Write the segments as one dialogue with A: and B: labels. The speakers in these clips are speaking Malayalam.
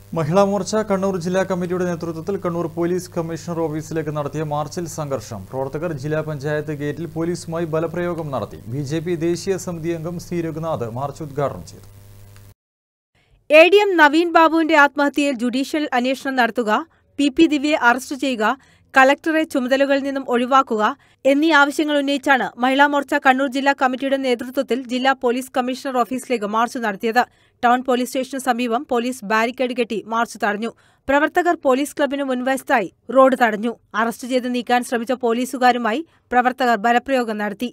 A: മഹിളാ മോർച്ച കണ്ണൂർ ജില്ലാ കമ്മിറ്റിയുടെ നേതൃത്വത്തിൽ കണ്ണൂർ പോലീസ് കമ്മീഷണർ ഓഫീസിലേക്ക് നടത്തിയ മാർച്ചിൽ സംഘർഷം പ്രവർത്തകർ ജില്ലാ പഞ്ചായത്ത് ഗേറ്റിൽ പോലീസുമായി ബലപ്രയോഗം നടത്തി ബി ജെ പി ദേശീയ സമിതി അംഗം സി രഘുനാഥ് മാർച്ച് ഉദ്ഘാടനം ചെയ്തു
B: എ ഡി എം നവീൻ ബാബുവിന്റെ ആത്മഹത്യയിൽ ജുഡീഷ്യൽ അന്വേഷണം നടത്തുക പി പി ദിവ്യയെ അറസ്റ്റ് ചെയ്യുക കളക്ടറെ ചുമതലകളിൽ നിന്നും ഒഴിവാക്കുക എന്നീ ആവശ്യങ്ങൾ ഉന്നയിച്ചാണ് മഹിളാ മോർച്ച കണ്ണൂർ ജില്ലാ കമ്മിറ്റിയുടെ നേതൃത്വത്തിൽ ജില്ലാ പോലീസ് കമ്മീഷണർ ഓഫീസിലേക്ക് മാർച്ച് നടത്തിയത് ടൗൺ പോലീസ് സ്റ്റേഷന് സമീപം പോലീസ് ബാരിക്കേഡ് കെട്ടി മാർച്ച് തടഞ്ഞു പ്രവർത്തകർ പോലീസ് ക്ലബിന് മുൻവശത്തായി റോഡ് തടഞ്ഞു അറസ്റ്റ് ചെയ്ത് നീക്കാൻ ശ്രമിച്ച പോലീസുകാരുമായി പ്രവർത്തകർ ബലപ്രയോഗം നടത്തി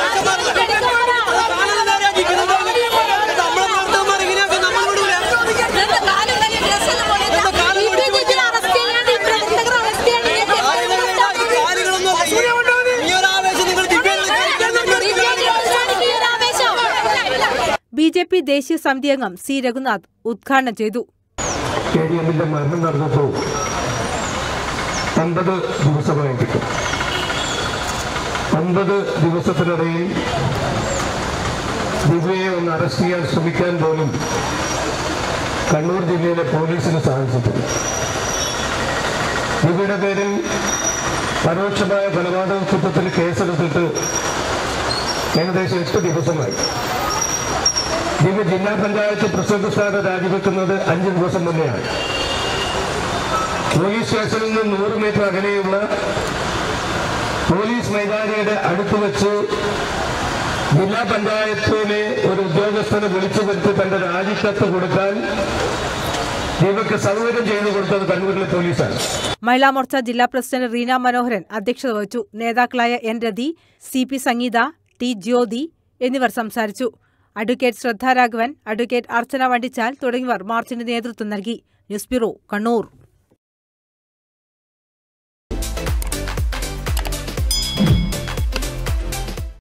B: ബി ജെ പി ദേശീയ സമിതി അംഗം സി രഘുനാഥ് ഉദ്ഘാടനം ചെയ്തു
C: കെ ഡി എമ്മിന്റെ മരണം നടന്നപ്പോൾ അൻപത് ദിവസമായി കിട്ടും അൻപത് ദിവസത്തിനിടയിൽ ദിവ്യയെ ഒന്ന് അറസ്റ്റ് ചെയ്യാൻ ശ്രമിക്കാൻ പോലും കണ്ണൂർ ജില്ലയിലെ പോലീസിന് സാധിച്ചിട്ടില്ല ദിവ്യയുടെ പേരിൽ പരോക്ഷമായ കൊലപാതക കുറ്റത്തിൽ കേസെടുത്തിട്ട് ഏകദേശം എട്ട് ദിവസമായി ദിവ്യ ജില്ലാ പഞ്ചായത്ത് പ്രസിഡന്റ് സ്ഥാനം രാജിവെക്കുന്നത് അഞ്ച് ദിവസം മുന്നെയാണ് പോലീസ് സ്റ്റേഷനിൽ നിന്ന് നൂറ് മീറ്റർ അകലെയുള്ള പോലീസ് മൈതാനിയുടെ അടുത്ത് വെച്ച് ജില്ലാ പഞ്ചായത്തിലെ ഒരു ഉദ്യോഗസ്ഥനെ വിളിച്ചു വരുത്തി തന്റെ രാജിക്കത്ത് കൊടുക്കാൻ ദിവ്യക്ക് സൗകര്യം ചെയ്തു കൊടുത്തത് കണ്ണൂരിലെ പോലീസാണ്
B: മഹിളാ മോർച്ച ജില്ലാ പ്രസിഡന്റ് റീന മനോഹരൻ അധ്യക്ഷത വഹിച്ചു നേതാക്കളായ N Rathi C P Sangeetha T Jyothi എന്നിവർ സംസാരിച്ചു അഡ്വക്കേറ്റ് ശ്രദ്ധാരാഘവൻ അഡ്വക്കേറ്റ് അർച്ചന വണ്ടിച്ചാൽ തുടങ്ങിയവർ മാർച്ചിന് നേതൃത്വം നൽകി ന്യൂസ് ബ്യൂറോ കണ്ണൂർ